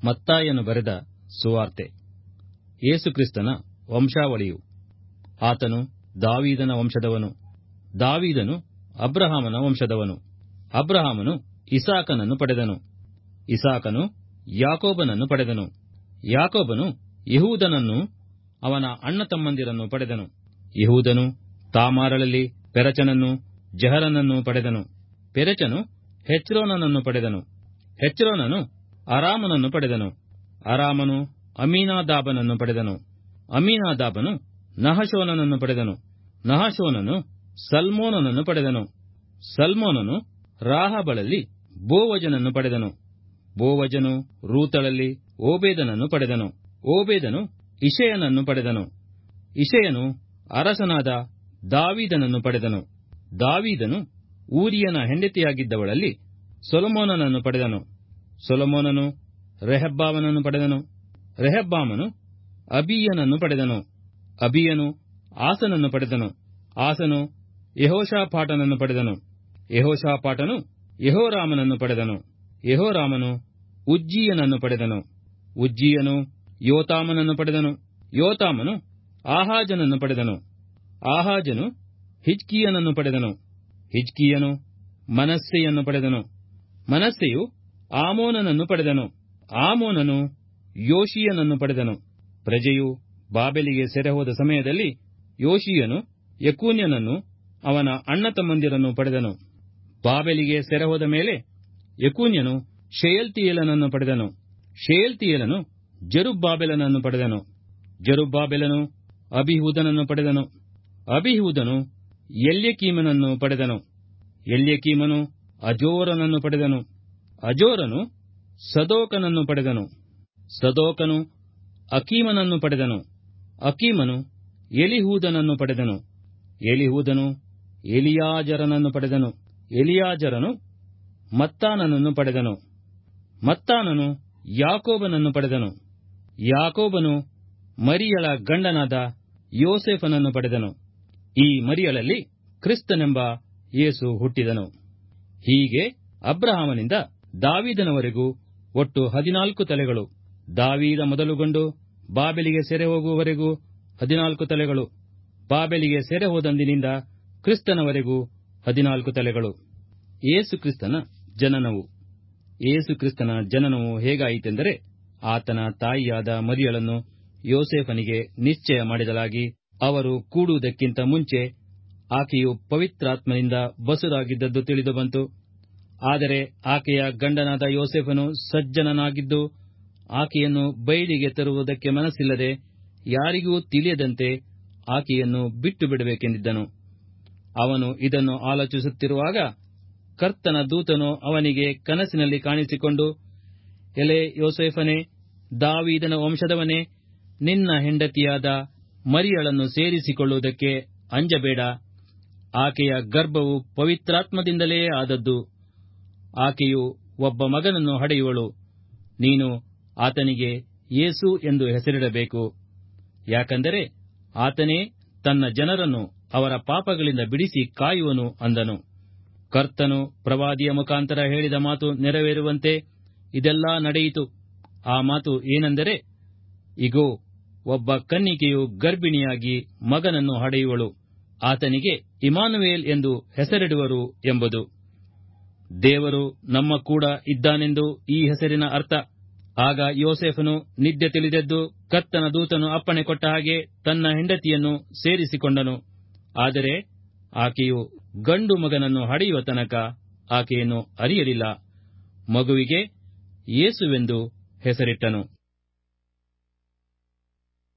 ಮತ್ತಾಯನು ಬರೆದ ಸುವಾರ್ತೆ ಯೇಸುಕ್ರಿಸ್ತನ ವಂಶಾವಳಿಯು ಆತನು ದಾವೀದನ ವಂಶದವನು ದಾವೀದನು ಅಬ್ರಹಾಮನ ವಂಶದವನು ಅಬ್ರಹಾಮನು ಇಸಾಕನನ್ನು ಪಡೆದನು ಇಸಾಕನು ಯಾಕೋಬನನ್ನು ಪಡೆದನು ಯಾಕೋಬನು ಯಹೂದನನ್ನು ಅವನ ಅಣ್ಣತಮ್ಮಂದಿರನ್ನು ಪಡೆದನು ಯಹೂದನು ತಾಮಾರಳಲ್ಲಿ ಪೆರಚನನ್ನು ಜಹರನನ್ನು ಪಡೆದನು ಪೆರೆಚನು ಹೆಚ್ರೋನನನ್ನು ಪಡೆದನು ಹೆಚ್ರೋನನು ಅರಾಮನನ್ನು ಪಡೆದನು ಅರಾಮನು ಅಮೀನಾದಾಬನನ್ನು ಪಡೆದನು ಅಮೀನಾದಾಬನು ನಹಶೋನನನ್ನು ಪಡೆದನು ನಹಶೋನನು ಸಲ್ಮೋನನನ್ನು ಪಡೆದನು ಸಲ್ಮೋನನು ರಾಹಬಳಲ್ಲಿ ಬೋವಜನನ್ನು ಪಡೆದನು ಬೋವಜನು ರೂತಳಲ್ಲಿ ಓಬೇದನನ್ನು ಪಡೆದನು ಓಬೇದನು ಇಷಯನನ್ನು ಪಡೆದನು ಇಷಯನು ಅರಸನಾದ ದಾವೀದನನ್ನು ಪಡೆದನು ದಾವೀದನು ಊರಿಯನ ಹೆಂಡತಿಯಾಗಿದ್ದವಳಲ್ಲಿ ಸೊಲೊಮೋನನನ್ನು ಪಡೆದನು ಸೊಲೊಮೋನನು ರೆಹಬ್ಬಾಮನನ್ನು ಪಡೆದನು ರೆಹಬ್ಬಾಮನು ಅಬೀಯನನ್ನು ಪಡೆದನು ಅಬೀಯನು ಆಸನನ್ನು ಪಡೆದನು ಆಸನು ಯಹೋಷಾಪಾಟನನ್ನು ಪಡೆದನು ಯಹೋಷಾಪಾಟನು ಯಹೋರಾಮನನ್ನು ಪಡೆದನು ಯಹೋರಾಮನು ಉಜ್ಜೀಯನನ್ನು ಪಡೆದನು ಉಜ್ಜೀಯನು ಯೋತಾಮನನ್ನು ಪಡೆದನು ಯೋತಾಮನು ಆಹಾಜನನ್ನು ಪಡೆದನು ಆಹಾಜನು ಹಿಜ್ಕೀಯನನ್ನು ಪಡೆದನು ಹಿಜ್ಕೀಯನು ಮನಸ್ಸೆಯನ್ನು ಪಡೆದನು ಮನಸ್ಸೆಯು ಆಮೋನನನ್ನು ಪಡೆದನು ಆಮೋನನು ಯೋಶಿಯನನ್ನು ಪಡೆದನು ಪ್ರಜೆಯು ಬಾಬೆಲಿಗೆ ಸೆರೆಹೋದ ಸಮಯದಲ್ಲಿ ಯೋಶಿಯನು ಯಕೂನ್ಯನನ್ನು ಅವನ ಅಣ್ಣತಮ್ಮಂದಿರನ್ನು ಪಡೆದನು ಬಾಬೆಲಿಗೆ ಸೆರೆಹೋದ ಮೇಲೆ ಯಕೂನ್ಯನು ಶೆಯಲ್ತಿಯೇಲನನ್ನು ಪಡೆದನು ಶೆಯಲ್ತಿಯೇಲನು ಜರುಬ್ಬಾಬೆಲನನ್ನು ಪಡೆದನು ಜರುಬ್ಬಾಬೆಲನು ಅಬಿಹೂದನನ್ನು ಪಡೆದನು ಅಬಿಹೂದನು ಎಲ್ಯಕೀಮನನ್ನು ಪಡೆದನು ಎಲ್ಯಕೀಮನು ಅಜೋರನನ್ನು ಪಡೆದನು ಅಜೋರನು ಸದೋಕನನ್ನು ಪಡೆದನು ಸದೋಕನು ಅಕೀಮನನ್ನು ಪಡೆದನು ಅಕೀಮನು ಎಲಿಹೂದನನ್ನು ಪಡೆದನು ಎಲಿಹೂದನು ಎಲಿಯಾಜರನನ್ನು ಪಡೆದನು ಎಲಿಯಾಜರನು ಮತ್ತಾನನನ್ನು ಪಡೆದನು ಮತ್ತಾನನು ಯಾಕೋಬನನ್ನು ಪಡೆದನು ಯಾಕೋಬನು ಮರಿಯಳ ಗಂಡನಾದ ಯೋಸೆಫನನ್ನು ಪಡೆದನು ಈ ಮರಿಯಳಲ್ಲಿ ಕ್ರಿಸ್ತನೆಂಬ ಯೇಸು ಹುಟ್ಟಿದನು ಹೀಗೆ ಅಬ್ರಹಾಮನಿಂದ ದಾವೀದನವರೆಗೂ ಒಟ್ಟು ಹದಿನಾಲ್ಕು ತಲೆಗಳು ದಾವೀದ ಮೊದಲುಗೊಂಡು ಬಾಬೆಲಿಗೆ ಸೆರೆ ಹೋಗುವವರೆಗೂ ಹದಿನಾಲ್ಕು ತಲೆಗಳು ಬಾಬೆಲಿಗೆ ಸೆರೆ ಹೋದಂದಿನಿಂದ ಕ್ರಿಸ್ತನವರೆಗೂ ಹದಿನಾಲ್ಕು ತಲೆಗಳು ಯೇಸು ಕ್ರಿಸ್ತನ ಜನನವು ಯೇಸು ಕ್ರಿಸ್ತನ ಜನನವು ಹೇಗಾಯಿತೆಂದರೆ ಆತನ ತಾಯಿಯಾದ ಮರಿಯಳನ್ನು ಯೋಸೇಫನಿಗೆ ನಿಶ್ಚಯ ಮಾಡಿದಲಾಗಿ ಅವರು ಕೂಡುವುದಕ್ಕಿಂತ ಮುಂಚೆ ಆಕೆಯು ಪವಿತ್ರಾತ್ಮನಿಂದ ಬಸುರಾಗಿದ್ದದ್ದು ತಿಳಿದು ಬಂತು ಆದರೆ ಆಕೆಯ ಗಂಡನಾದ ಯೋಸೇಫನು ಸಜ್ಜನನಾಗಿದ್ದು ಆಕೆಯನ್ನು ಬಯಲಿಗೆ ತರುವುದಕ್ಕೆ ಮನಸ್ಸಿಲ್ಲದೆ ಯಾರಿಗೂ ತಿಳಿಯದಂತೆ ಆಕೆಯನ್ನು ಬಿಟ್ಟು ಬಿಡಬೇಕೆಂದಿದ್ದನು ಅವನು ಇದನ್ನು ಆಲೋಚಿಸುತ್ತಿರುವಾಗ ಕರ್ತನ ದೂತನು ಅವನಿಗೆ ಕನಸಿನಲ್ಲಿ ಕಾಣಿಸಿಕೊಂಡು ಎಲೆ ಯೋಸೇಫನೇ ದಾವೀದನ ವಂಶದವನೇ ನಿನ್ನ ಹೆಂಡತಿಯಾದ ಮರಿಯಳನ್ನು ಸೇರಿಸಿಕೊಳ್ಳುವುದಕ್ಕೆ ಅಂಜಬೇಡ ಆಕೆಯ ಗರ್ಭವು ಪವಿತ್ರಾತ್ಮದಿಂದಲೇ ಆದದ್ದು ಆಕೆಯು ಒಬ್ಬ ಮಗನನ್ನು ಹಡೆಯುವಳು ನೀನು ಆತನಿಗೆ ಯೇಸು ಎಂದು ಹೆಸರಿಡಬೇಕು ಯಾಕಂದರೆ ಆತನೇ ತನ್ನ ಜನರನ್ನು ಅವರ ಪಾಪಗಳಿಂದ ಬಿಡಿಸಿ ಕಾಯುವನು ಅಂದನು ಕರ್ತನು ಪ್ರವಾದಿಯ ಮುಖಾಂತರ ಹೇಳಿದ ಮಾತು ನೆರವೇರುವಂತೆ ಇದೆಲ್ಲಾ ನಡೆಯಿತು ಆ ಮಾತು ಏನೆಂದರೆ ಇಗೋ ಒಬ್ಬ ಕನ್ನಿಕೆಯು ಗರ್ಭಿಣಿಯಾಗಿ ಮಗನನ್ನು ಹಡೆಯುವಳು ಆತನಿಗೆ ಇಮಾನುವೇಲ್ ಎಂದು ಹೆಸರಿಡುವರು ಎಂಬುದು ದೇವರು ನಮ್ಮ ಕೂಡ ಇದ್ದಾನೆಂದು ಈ ಹೆಸರಿನ ಅರ್ಥ ಆಗ ಯೋಸೆಫನು ನಿದ್ದೆ ತಿಳಿದೆದ್ದು ಕರ್ತನ ದೂತನು ಅಪ್ಪಣೆ ಕೊಟ್ಟ ಹಾಗೆ ತನ್ನ ಹೆಂಡತಿಯನ್ನು ಸೇರಿಸಿಕೊಂಡನು ಆದರೆ ಆಕೆಯು ಗಂಡು ಮಗನನ್ನು ಹಡೆಯುವ ತನಕ ಆಕೆಯನ್ನು ಅರಿಯಲಿಲ್ಲ ಮಗುವಿಗೆ ಯೇಸುವೆಂದು ಹೆಸರಿಟ್ಟನು